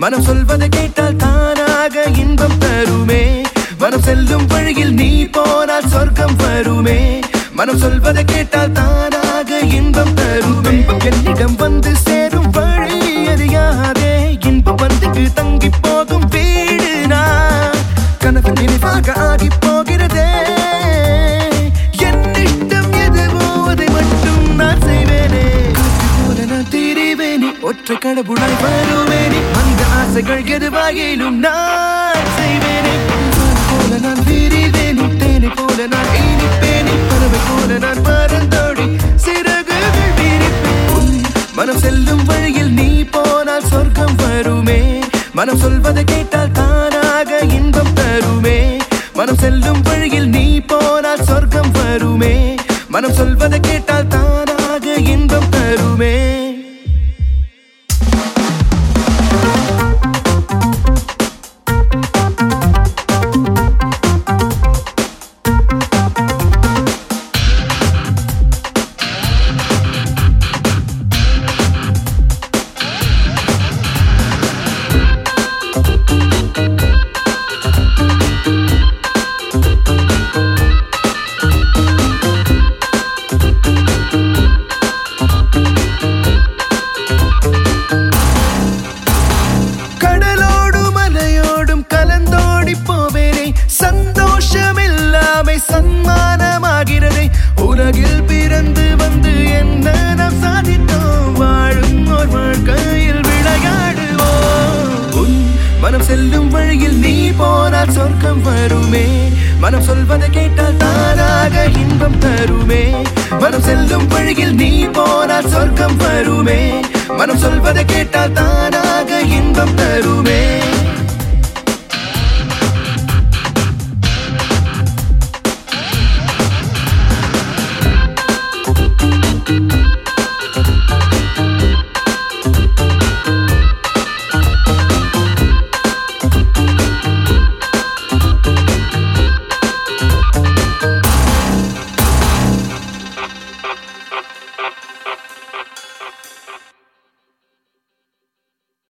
மனம் சொல்வதை கேட்டால் தானாக இன்பம் தருமே மனம் செல்லும் வழியில் நீ போனால் சொர்க்கம் வருமே மனம் சொல்வதை கேட்டால் தானாக இன்பம் தருமே என்னிடம் வந்து சேரும் வழி அறியாதே இன்பம் வந்து தங்கி போகும் வீடு நான் கனவு நினைவாக ஆகி போகிறதே என்னிடம் எதுவோ அதை மட்டும் நான் செய்வேனே காற்று போல நான் திரிவேனே ஒற்றை கடவுளாய் வருவேனே அந்த ஆசைகள் எதுவாயிலும் நான் செய்வேனே பூ போல நான் விரிவேனே தேனை போல நான் இனிப்பேனே பறவை போல நான் பறந்தோடி சிறகுகள் விரிப்பேன் உன் மனம் செல்லும் வழியில் நீ போனால் சொர்க்கம் வருமே மனம் சொல்வதை கேட்டால் தானாக இன்பம் தருமே மனம் செல்லும் வழியில் நீ போனால் சொர்க்கம் வருமே மனம் சொல்வதை கேட்டால் தானாக இன்பம் தருமே கடலோடும் மலையோடும் கலந்தோடி போவேனே சந்தோஷம் இல்லாமை சன்மானமாகிறதே உலகில் பிறந்து வந்து என்ன நாம் சாதித்தோம் வாழும் ஓர் வாழ்க்கையில் விளையாடுவோம் உன் மனம் செல்லும் வழியில் நீ போனால் சொர்க்கம் வருமே மனம் சொல்வதை கேட்டால் தானாக இன்பம் தருமே மனம் செல்லும் வழியில் நீ போனால் சொர்க்கம் வருமே மனம் சொல்வதை கேட்டால் தானாக இன்பம் தருமே